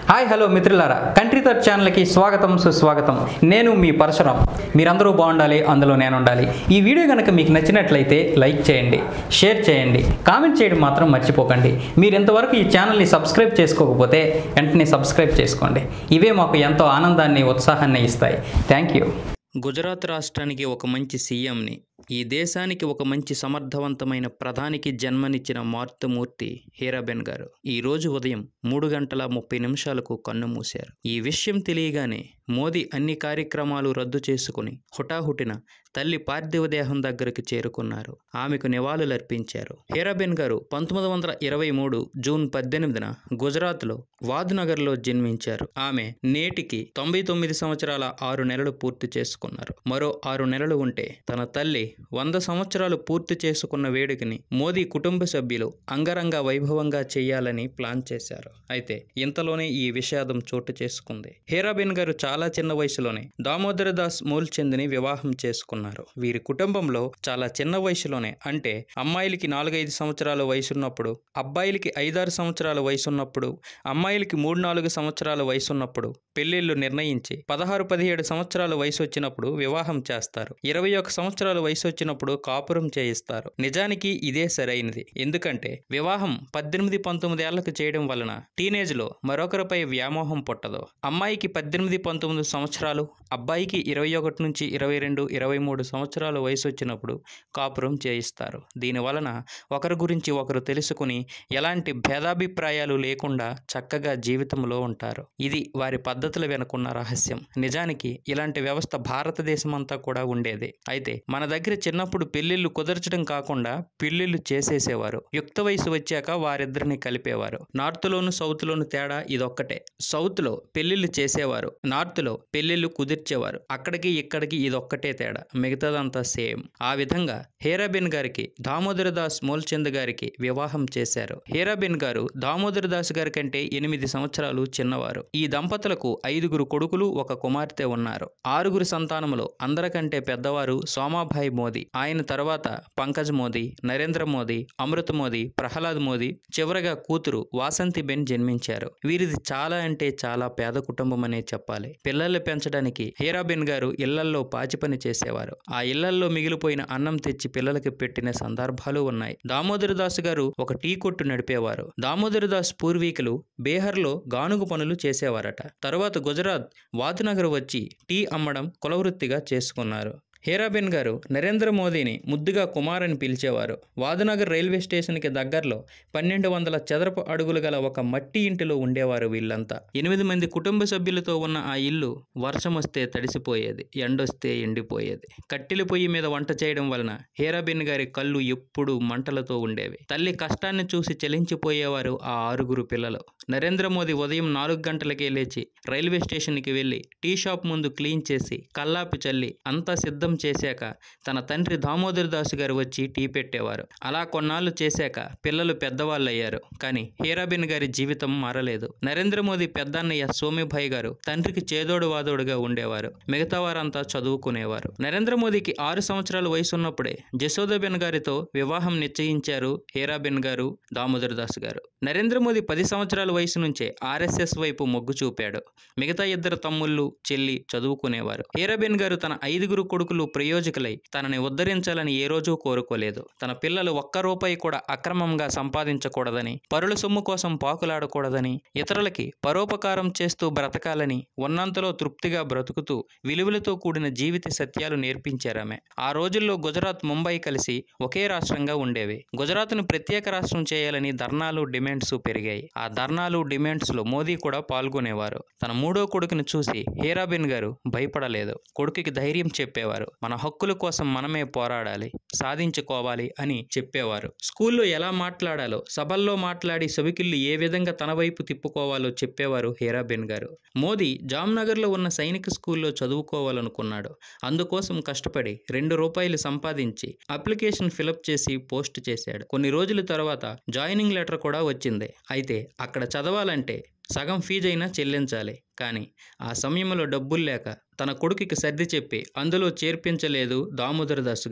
Hi hello మిత్రులారా Country థర్డ్ ఛానల్కి స్వాగతం సుస్వాగతం నేను మీ పరశురాం మీరందరూ బాగుండాలి అందులో నేను ఉండాలి ఈ వీడియో కనుక మీకు నచ్చినట్లయితే లైక్ చేయండి షేర్ చేయండి కామెంట్ చేయడం మాత్రం మర్చిపోకండి మీరు ఇంతవరకు ఈ ఛానల్ని సబ్స్క్రైబ్ చేసుకోకపోతే వెంటనే సబ్స్క్రైబ్ చేసుకోండి ఇవే మాకు ఎంతో ఆనందాన్ని ఉత్సాహాన్ని ఇస్తాయి థ్యాంక్ యూ గుజరాత్ రాష్ట్రానికి ఒక మంచి సీఎంని ఈ దేశానికి ఒక మంచి సమర్థవంతమైన ప్రధానికి జన్మనిచ్చిన మార్తమూర్తి హీరాబెన్ గారు ఈ రోజు ఉదయం మూడు గంటల ముప్పై నిమిషాలకు కన్ను మూశారు ఈ విషయం తెలియగానే మోదీ అన్ని కార్యక్రమాలు రద్దు చేసుకుని హుటాహుటిన తల్లి పార్థివ దేహం దగ్గరికి చేరుకున్నారు ఆమెకు నివాళులర్పించారు హీరాబెన్ గారు పంతొమ్మిది వందల ఇరవై మూడు జూన్ పద్దెనిమిదిన గుజరాత్లో వాద్నగర్లో జన్మించారు ఆమె నేటికి తొంభై తొమ్మిది సంవత్సరాల ఆరు నెలలు పూర్తి చేసుకున్నారు మరో ఆరు నెలలు ఉంటే తన తల్లి వంద సంవత్సరాలు పూర్తి చేసుకున్న వేడుకని మోదీ కుటుంబ సభ్యులు అంగరంగ వైభవంగా చేయాలని ప్లాన్ చేశారు అయితే ఇంతలోనే ఈ విషాదం చోటు చేసుకుంది హీరాబెన్ గారు చాలా చిన్న వయసులోనే దామోదర దాస్ మూల్చంద్ని వివాహం చేసుకున్నారు వీరి కుటుంబంలో చాలా చిన్న వయసులోనే అంటే అమ్మాయిలకి నాలుగైదు సంవత్సరాల వయసున్నప్పుడు అబ్బాయిలకి ఐదారు సంవత్సరాల వయసున్నప్పుడు అమ్మాయిలకి మూడు నాలుగు సంవత్సరాల వయసున్నప్పుడు పెళ్లిళ్లు నిర్ణయించి పదహారు పదిహేడు సంవత్సరాల వయసు వచ్చినప్పుడు వివాహం చేస్తారు ఇరవై ఒక సంవత్సరాల వయసు వచ్చినప్పుడు కాపురం చేయిస్తారు నిజానికి ఇదే సరైనది ఎందుకంటే వివాహం పద్దెనిమిది పంతొమ్మిది ఏళ్లకు చేయడం వలన టీనేజ్ లో మరొకరిపై వ్యామోహం పుట్టదు అమ్మాయికి పద్దెనిమిది పంతొమ్మిది సంవత్సరాలు అబ్బాయికి ఇరవై ఒకటి నుంచి ఇరవై రెండు ఇరవై మూడు సంవత్సరాల వయసు వచ్చినప్పుడు కాపురం చేయిస్తారు దీని వలన ఒకరి గురించి ఒకరు తెలుసుకుని ఎలాంటి భేదాభిప్రాయాలు లేకుండా చక్కగా జీవితంలో ఉంటారు ఇది వారి పద్ధతుల వెనుకున్న రహస్యం నిజానికి ఇలాంటి వ్యవస్థ భారతదేశం అంతా కూడా ఉండేది అయితే మన దగ్గర చిన్నప్పుడు పెళ్లిళ్ళు కుదర్చడం కాకుండా పెళ్లిళ్ళు చేసేసేవారు యుక్త వయసు వచ్చాక వారిద్దరిని కలిపేవారు నార్త్ లోను సౌత్ లోను తేడా ఇదొక్కటే సౌత్ లో పెళ్లిళ్ళు చేసేవారు నార్త్ లో పెళ్లిళ్ళు కుదిర్చేవారు అక్కడికి ఇక్కడికి ఇదొక్కటే తేడా మిగతాదంతా సేమ్ ఆ విధంగా హేరాబెన్ గారికి దామోదర దాస్ మోల్చంద్ గారికి వివాహం చేశారు హేరాబెన్ గారు దామోదర దాస్ గారి కంటే ఎనిమిది సంవత్సరాలు చిన్నవారు ఈ దంపతులకు ఐదుగురు కొడుకులు ఒక కుమార్తె ఉన్నారు ఆరుగురు సంతానములో అందరికంటే పెద్దవారు సోమాభాయ్ మోదీ ఆయన తర్వాత పంకజ్ మోదీ నరేంద్ర మోదీ అమృత్ మోదీ ప్రహ్లాద్ మోదీ చివరగా కూతురు వాసంతి బెన్ జన్మించారు వీరిది చాలా అంటే చాలా పేద కుటుంబం అనే చెప్పాలి పిల్లల్ని పెంచడానికి హీరాబెన్ గారు ఇళ్లల్లో పాచి పని చేసేవారు ఆ ఇళ్లల్లో మిగిలిపోయిన అన్నం తెచ్చి పిల్లలకి పెట్టిన సందర్భాలు ఉన్నాయి దామోదర దాస్ గారు ఒక టీ కొట్టు నడిపేవారు దామోదర దాస్ పూర్వీకులు బీహార్లో గానుగు పనులు చేసేవారట తరువాత గుజరాత్ వాద్నగర్ వచ్చి టీ అమ్మడం కులవృత్తిగా చేసుకున్నారు హీరాబెన్ గారు నరేంద్ర మోదీని ముద్దుగా కుమార్ అని పిలిచేవారు వాదునగర్ రైల్వే స్టేషన్కి దగ్గరలో పన్నెండు వందల చదరపు అడుగులు గల ఒక మట్టి ఇంటిలో ఉండేవారు వీళ్ళంతా ఎనిమిది మంది కుటుంబ సభ్యులతో ఉన్న ఆ ఇల్లు వర్షం వస్తే తడిసిపోయేది ఎండొస్తే ఎండిపోయేది కట్టెల పొయ్యి మీద వంట చేయడం వలన హీరాబెన్ గారి కళ్ళు ఎప్పుడూ మంటలతో ఉండేవి తల్లి కష్టాన్ని చూసి చలించిపోయేవారు ఆ ఆరుగురు పిల్లలు నరేంద్ర మోదీ ఉదయం నాలుగు గంటలకే లేచి రైల్వే స్టేషన్కి వెళ్ళి టీ షాప్ ముందు క్లీన్ చేసి కల్లాపి చల్లి అంతా సిద్ధం చేశాక తన తండ్రి దామోదర్ దాసు గారు వచ్చి టీ పెట్టేవారు అలా కొన్నాళ్ళు చేశాక పిల్లలు పెద్దవాళ్ళు అయ్యారు కానీ హీరాబెన్ గారి జీవితం మారలేదు నరేంద్ర మోదీ పెద్దన్నయ్య సోమిభాయ్ గారు తండ్రికి చేదోడు వాదోడుగా ఉండేవారు మిగతా వారంతా చదువుకునేవారు నరేంద్ర మోదీకి ఆరు సంవత్సరాల వయసు ఉన్నప్పుడే జశోదాబెన్ గారితో వివాహం నిశ్చయించారు హీరాబెన్ గారు దామోదర్ దాస్ గారు నరేంద్ర మోదీ పది సంవత్సరాల వయసు నుంచే ఆర్ఎస్ఎస్ వైపు మొగ్గు చూపాడు మిగతా ఇద్దరు తమ్ముళ్ళు చెల్లి చదువుకునేవారు హీరాబెన్ గారు తన ఐదుగురు కొడుకులు ప్రయోజకులై తనని ఉద్ధరించాలని ఏ రోజూ కోరుకోలేదు తన పిల్లలు ఒక్క రూపాయి కూడా అక్రమంగా సంపాదించకూడదని పరుల సొమ్ము కోసం పాకులాడకూడదని ఇతరులకి పరోపకారం చేస్తూ బ్రతకాలని ఉన్నంతలో తృప్తిగా బ్రతుకుతూ విలువలతో కూడిన జీవిత సత్యాలు నేర్పించారామె ఆ రోజుల్లో గుజరాత్ ముంబై కలిసి ఒకే రాష్ట్రంగా ఉండేవి గుజరాత్ను ప్రత్యేక రాష్ట్రం చేయాలని ధర్నాలు డిమాండ్స్ పెరిగాయి ఆ ధర్నాలు డిమాండ్స్ లో మోదీ కూడా పాల్గొనేవారు తన మూడో కొడుకుని చూసి హీరాబెన్ గారు భయపడలేదు కొడుకుకి ధైర్యం చెప్పేవారు మన హక్కుల కోసం మనమే పోరాడాలి సాధించుకోవాలి అని చెప్పేవారు స్కూల్లో ఎలా మాట్లాడాలో సభల్లో మాట్లాడి సభికుల్ని ఏ విధంగా తన వైపు తిప్పుకోవాలో చెప్పేవారు హీరాబెన్ గారు మోదీ జామ్నగర్లో ఉన్న సైనిక స్కూల్లో చదువుకోవాలనుకున్నాడు అందుకోసం కష్టపడి రెండు రూపాయలు సంపాదించి అప్లికేషన్ ఫిలప్ చేసి పోస్ట్ చేశాడు కొన్ని రోజుల తర్వాత జాయినింగ్ లెటర్ కూడా వచ్చింది అయితే అక్కడ చదవాలంటే సగం ఫీజు అయినా చెల్లించాలి కానీ ఆ సమయంలో డబ్బులు లేక తన కొడుకుకి సర్ది చెప్పి అందులో చేర్పించలేదు దామోదర దాసు గారు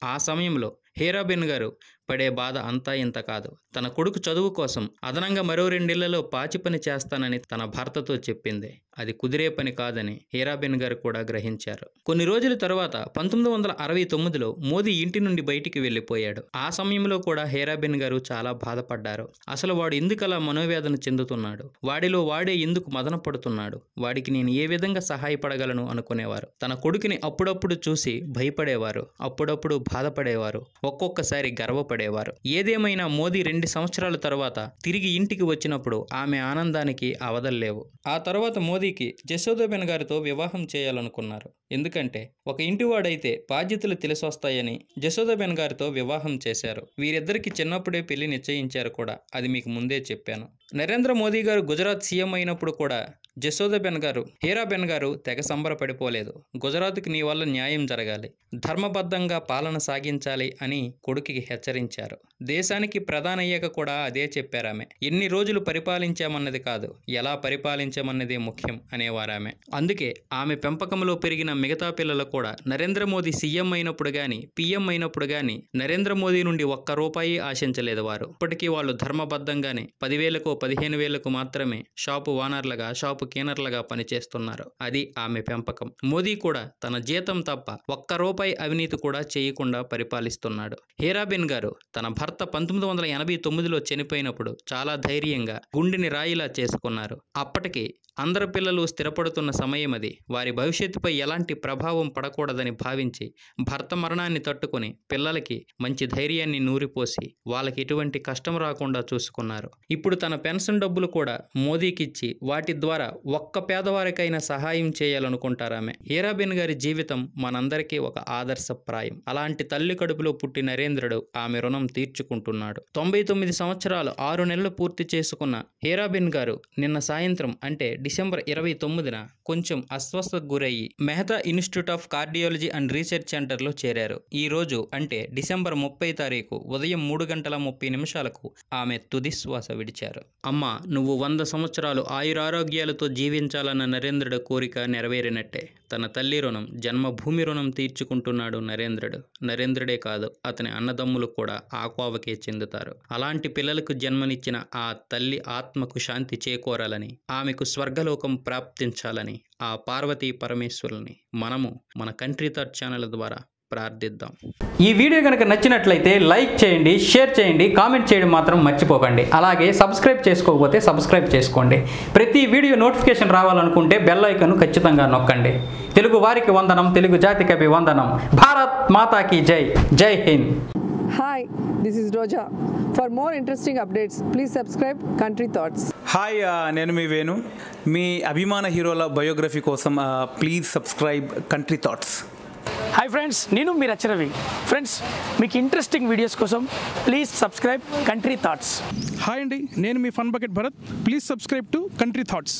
ఆ సమయంలో హీరాబెన్ గారు పడే బాధ అంతా ఇంత కాదు తన కొడుకు చదువు కోసం అదనంగా మరో రెండేళ్లలో పాచి పని చేస్తానని తన భర్తతో చెప్పింది అది కుదిరే పని కాదని హీరాబెన్ గారు కూడా గ్రహించారు కొన్ని రోజుల తర్వాత పంతొమ్మిది వందల అరవై తొమ్మిదిలో మోదీ ఇంటి నుండి బయటికి వెళ్ళిపోయాడు ఆ సమయంలో కూడా హీరాబెన్ గారు చాలా బాధపడ్డారు అసలు వాడు ఎందుకలా మనోవేదన చెందుతున్నాడు వాడిలో వాడే ఎందుకు మదన పడుతున్నాడు వాడికి నేను ఏ విధంగా సహాయపడగలను అనుకునేవారు తన కొడుకుని అప్పుడప్పుడు చూసి భయపడేవారు అప్పుడప్పుడు బాధపడేవారు ఒక్కొక్కసారి గర్వపడేవారు ఏదేమైనా మోదీ రెండు సంవత్సరాల తర్వాత తిరిగి ఇంటికి వచ్చినప్పుడు ఆమె ఆనందానికి అవదల్లేవు ఆ తర్వాత మోదీకి జశోదాబెన్ గారితో వివాహం చేయాలనుకున్నారు ఎందుకంటే ఒక ఇంటివాడైతే బాధ్యతలు తెలిసొస్తాయని జశోదాబెన్ గారితో వివాహం చేశారు వీరిద్దరికి చిన్నప్పుడే పెళ్లి నిశ్చయించారు కూడా అది మీకు ముందే చెప్పాను నరేంద్ర మోదీ గారు గుజరాత్ సీఎం అయినప్పుడు కూడా జశోదాబెన్ గారు హీరాబెన్ గారు తెగ సంబరపడిపోలేదు గుజరాత్కి నీ వల్ల న్యాయం జరగాలి ధర్మబద్ధంగా పాలన సాగించాలి అని కొడుకుకి హెచ్చరించారు దేశానికి ప్రధానయ్యాక కూడా అదే చెప్పారామె ఎన్ని రోజులు పరిపాలించామన్నది కాదు ఎలా పరిపాలించామన్నదే ముఖ్యం అనేవారామె అందుకే ఆమె పెంపకంలో పెరిగిన మిగతా పిల్లలు కూడా నరేంద్ర మోదీ సీఎం అయినప్పుడు గాని పీఎం అయినప్పుడు గాని నరేంద్ర మోదీ నుండి ఒక్క రూపాయి ఆశించలేదు వారు ఇప్పటికీ వాళ్ళు ధర్మబద్ధంగానే పదివేలకు పదిహేను వేలకు మాత్రమే షాపు ఓనర్లుగా షాపు కీనర్లుగా పనిచేస్తున్నారు అది ఆమె పెంపకం మోదీ కూడా తన జీతం తప్ప ఒక్క రూపాయి అవినీతి కూడా చేయకుండా పరిపాలిస్తున్నాడు హీరాబెన్ గారు తన భర్త పంతొమ్మిది వందల ఎనభై తొమ్మిదిలో చనిపోయినప్పుడు చాలా ధైర్యంగా గుండెని రాయిలా చేసుకున్నారు అప్పటికి అందరు పిల్లలు స్థిరపడుతున్న సమయం అది వారి భవిష్యత్తుపై ఎలాంటి ప్రభావం పడకూడదని భావించి భర్త మరణాన్ని తట్టుకొని పిల్లలకి మంచి ధైర్యాన్ని నూరిపోసి వాళ్ళకి ఎటువంటి కష్టం రాకుండా చూసుకున్నారు ఇప్పుడు తన పెన్షన్ డబ్బులు కూడా మోదీకిచ్చి వాటి ద్వారా ఒక్క పేదవారికైనా సహాయం చేయాలనుకుంటారామె హీరాబెన్ గారి జీవితం మనందరికీ ఒక ఆదర్శప్రాయం అలాంటి తల్లి కడుపులో పుట్టి నరేంద్రుడు ఆమె రుణం తీర్చుకుంటున్నాడు తొంభై తొమ్మిది సంవత్సరాలు ఆరు నెలలు పూర్తి చేసుకున్న హీరాబెన్ గారు నిన్న సాయంత్రం అంటే డిసెంబర్ ఇరవై తొమ్మిదిన కొంచెం అస్వస్థతకు గురయ్యి Mehta institute of cardiology and research సెంటర్లో చేరారు ఈ రోజు అంటే డిసెంబర్ ముప్పై తారీఖు ఉదయం మూడు గంటల ముప్పై నిమిషాలకు ఆమె తుది శ్వాస విడిచారు అమ్మ నువ్వు వంద సంవత్సరాలు ఆయురారోగ్యాలతో జీవించాలన్న నరేంద్రుడి కోరిక నెరవేరినట్టే తన తల్లి రుణం జన్మభూమి రుణం తీర్చుకుంటున్నాడు నరేంద్రుడు నరేంద్రుడే కాదు అతని అన్నదమ్ములు కూడా ఆ కోవకే చెందుతారు అలాంటి పిల్లలకు జన్మనిచ్చిన ఆ తల్లి ఆత్మకు శాంతి చేకూరాలని ఆమెకు స్వర్గలోకం ప్రాప్తించాలని ఆ పార్వతీ పరమేశ్వరుల్ని మనము మన కంట్రీ థర్డ్ ఛానల్ ద్వారా ప్రార్థిద్దాం ఈ వీడియో కనుక నచ్చినట్లయితే లైక్ చేయండి షేర్ చేయండి కామెంట్ చేయడం మాత్రం మర్చిపోకండి అలాగే సబ్స్క్రైబ్ చేసుకోకపోతే సబ్స్క్రైబ్ చేసుకోండి ప్రతి వీడియో నోటిఫికేషన్ రావాలనుకుంటే బెల్ ఐకన్ ఖచ్చితంగా నొక్కండి తెలుగు వారికి వందనం తెలుగు జాతికి వందనం భారత్ మాతాకి జై జై Hind Hi, this is Roja. For more interesting updates, please subscribe Country Thoughts. Hi ఆ, నేను మీ వేణు మీ అభిమాన హీరోల బయోగ్రఫీ కోసం ఆ, please subscribe Country Thoughts hi friends నేను మీ రచరవి ఫ్రెండ్స్ మీకు ఇంట్రెస్టింగ్ వీడియోస్ కోసం please subscribe Country Thoughts hi అండి నేను మీ Fun Bucket Bharath please subscribe to Country Thoughts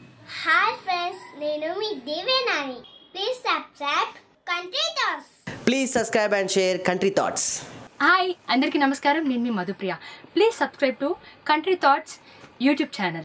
hi friends నేను మీ దేవేనాని please subscribe Country Thoughts please subscribe and share Country Thoughts hi అందరికీ నమస్కారం నేను మీ Madhupriya please subscribe to Country Thoughts YouTube channel